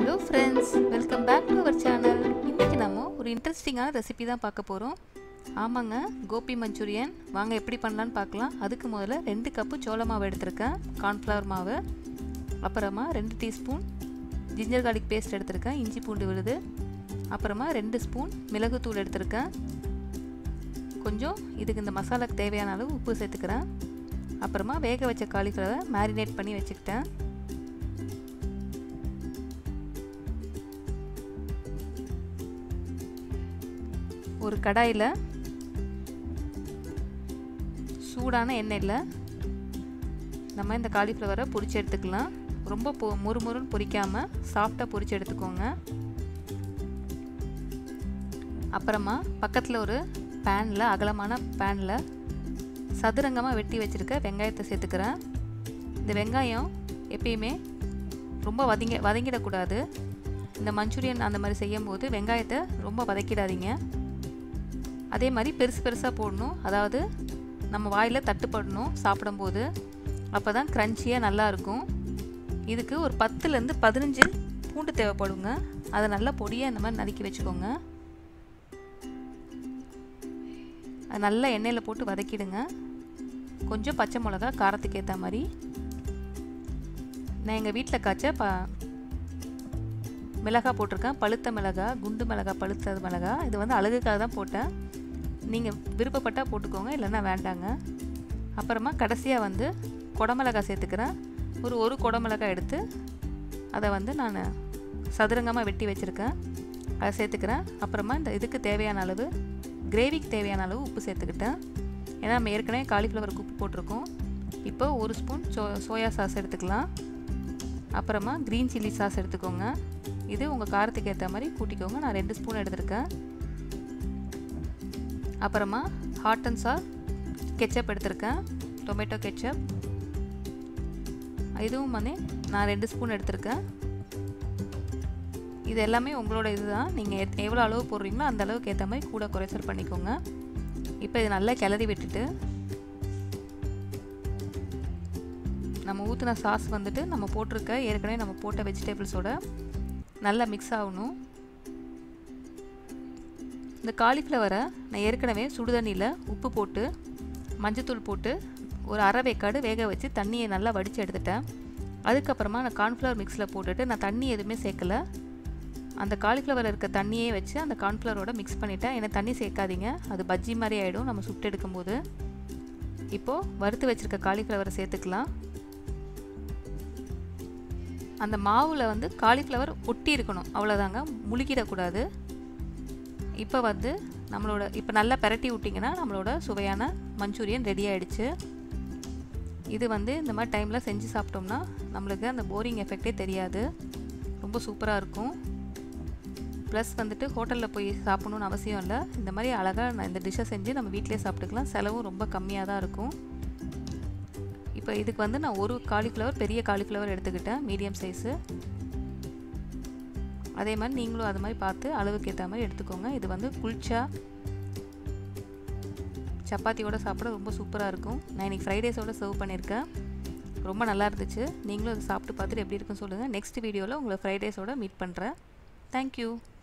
hello friends welcome back to our channel இன்றைக்கி நம்ம ஒரு இன்ட்ரெஸ்டிங்கான ரெசிபி தான் பார்க்க போகிறோம் ஆமாங்க கோபி மஞ்சூரியன் வாங்க எப்படி பண்ணலான்னு பார்க்கலாம் அதுக்கு முதல்ல ரெண்டு கப்பு சோள மாவு எடுத்திருக்கேன் கார்ன்ஃப்ளவர் மாவு அப்புறமா ரெண்டு டீஸ்பூன் ஜிஞ்சர் கார்லிக் பேஸ்ட் எடுத்திருக்கேன் இஞ்சி பூண்டு விழுது அப்புறமா ரெண்டு ஸ்பூன் மிளகுத்தூள் எடுத்திருக்கேன் கொஞ்சம் இதுக்கு இந்த மசாலாக்கு தேவையான அளவு உப்பு சேர்த்துக்கிறேன் அப்புறமா வேக வச்ச காலிஃப்ளவரை மேரினேட் பண்ணி வச்சுக்கிட்டேன் ஒரு கடாயில் சூடான எண்ணெயில் நம்ம இந்த காலிஃப்ளவரை பொரிச்சு எடுத்துக்கலாம் ரொம்ப பொ முறுமுறுன்னு பொரிக்காமல் சாஃப்டாக பொரிச்சு எடுத்துக்கோங்க அப்புறமா பக்கத்தில் ஒரு பேனில் அகலமான பேனில் சதுரங்கமாக வெட்டி வச்சுருக்க வெங்காயத்தை சேர்த்துக்கிறேன் இந்த வெங்காயம் எப்பயுமே ரொம்ப வதங்க வதங்கிடக்கூடாது இந்த மஞ்சூரியன் அந்த மாதிரி செய்யும்போது வெங்காயத்தை ரொம்ப வதக்கிடாதீங்க அதே மாதிரி பெருசு பெருசாக போடணும் அதாவது நம்ம வாயில் தட்டுப்படணும் சாப்பிடும்போது அப்போ தான் க்ரன்ச்சியாக நல்லாயிருக்கும் இதுக்கு ஒரு பத்துலேருந்து பதினஞ்சு பூண்டு தேவைப்படுங்க அதை நல்லா பொடியாக இந்த மாதிரி நறுக்கி வச்சுக்கோங்க அது நல்லா எண்ணெயில் போட்டு வதக்கிடுங்க கொஞ்சம் பச்சை மிளகா காரத்துக்கு ஏற்ற மாதிரி நான் எங்கள் வீட்டில் காய்ச்ச ப மிளகா போட்டிருக்கேன் பழுத்த மிளகா குண்டு மிளகா பழுத்த மிளகா இது வந்து அழகுக்காக தான் போட்டேன் நீங்கள் விருப்பப்பட்டால் போட்டுக்கோங்க இல்லைன்னா வேண்டாங்க அப்புறமா கடைசியாக வந்து குடமிளகா சேர்த்துக்கிறேன் ஒரு ஒரு குடமிளகா எடுத்து அதை வந்து நான் சதுரங்கமாக வெட்டி வச்சுருக்கேன் அதை சேர்த்துக்கிறேன் அப்புறமா இந்த இதுக்கு தேவையான அளவு கிரேவிக்கு தேவையான அளவு உப்பு சேர்த்துக்கிட்டேன் ஏன்னா நம்ம ஏற்கனவே காலிஃப்ளவருக்கு உப்பு போட்டிருக்கோம் இப்போ ஒரு ஸ்பூன் சோ சோயா சாஸ் எடுத்துக்கலாம் அப்புறமா க்ரீன் சில்லி சாஸ் எடுத்துக்கோங்க இது உங்கள் காரத்துக்கு ஏற்ற மாதிரி கூட்டிக்கோங்க நான் ரெண்டு ஸ்பூன் எடுத்திருக்கேன் அப்புறமா ஹாட் அண்ட் சார் கெச்சப் எடுத்திருக்கேன் டொமேட்டோ கெச்சப் இதுவும் வந்து நான் ரெண்டு ஸ்பூன் எடுத்திருக்கேன் இது எல்லாமே உங்களோட இதுதான் நீங்கள் எவ்வளோ அளவு போடுறீங்களோ அந்த அளவுக்கு ஏற்ற மாதிரி கூட குறைச்சல் பண்ணிக்கோங்க இப்போ இது நல்லா கிளறி விட்டுட்டு நம்ம ஊற்றின சாஸ் வந்துட்டு நம்ம போட்டிருக்க ஏற்கனவே நம்ம போட்ட வெஜிடபிள்ஸோட நல்லா மிக்ஸ் ஆகணும் இந்த காலிஃப்ளவரை நான் ஏற்கனவே சுடுதண்ணியில் உப்பு போட்டு மஞ்சத்தூள் போட்டு ஒரு அரை வேக்காடு வேக வச்சு தண்ணியை நல்லா வடித்து எடுத்துட்டேன் அதுக்கப்புறமா நான் கார்ன்ஃப்ளவர் மிக்ஸில் போட்டுட்டு நான் தண்ணி எதுவுமே சேர்க்கலை அந்த காலிஃப்ளவர் இருக்க தண்ணியே வச்சு அந்த கார்ன்ஃப்ளவரோட மிக்ஸ் பண்ணிவிட்டேன் ஏன்னா தண்ணி சேர்க்காதீங்க அது பஜ்ஜி மாதிரி ஆகிடும் நம்ம சுட்டு எடுக்கும்போது இப்போது வறுத்து வச்சுருக்க காலிஃப்ளவரை சேர்த்துக்கலாம் அந்த மாவில் வந்து காலிஃப்ளவர் ஒட்டி இருக்கணும் அவ்வளோதாங்க முழுகிடக்கூடாது இப்போ வந்து நம்மளோட இப்போ நல்லா பெரட்டி விட்டிங்கன்னா நம்மளோட சுவையான மஞ்சூரியன் ரெடி ஆகிடுச்சு இது வந்து இந்த மாதிரி டைமில் செஞ்சு சாப்பிட்டோம்னா நம்மளுக்கு அந்த போரிங் எஃபெக்டே தெரியாது ரொம்ப சூப்பராக இருக்கும் ப்ளஸ் வந்துட்டு ஹோட்டலில் போய் சாப்பிடணுன்னு அவசியம் இல்லை இந்த மாதிரி அழகாக நான் இந்த டிஷ்ஷை செஞ்சு நம்ம வீட்டிலே சாப்பிட்டுக்கலாம் செலவும் ரொம்ப கம்மியாக தான் இருக்கும் இப்போ இதுக்கு வந்து நான் ஒரு காலிஃப்ளவர் பெரிய காலிஃப்ளவர் எடுத்துக்கிட்டேன் மீடியம் சைஸு அதே மாதிரி நீங்களும் அது மாதிரி பார்த்து அளவுக்கு ஏற்ற மாதிரி எடுத்துக்கோங்க இது வந்து குளிச்சா சப்பாத்தியோட சாப்பிட ரொம்ப சூப்பராக இருக்கும் நான் இன்றைக்கி ஃப்ரைடேஸோட சர்வ் பண்ணியிருக்கேன் ரொம்ப நல்லா இருந்துச்சு நீங்களும் அதை சாப்பிட்டு பார்த்துட்டு எப்படி இருக்குன்னு சொல்லுங்கள் நெக்ஸ்ட் வீடியோவில் உங்களை ஃப்ரைடேஸோட மீட் பண்ணுறேன் தேங்க்யூ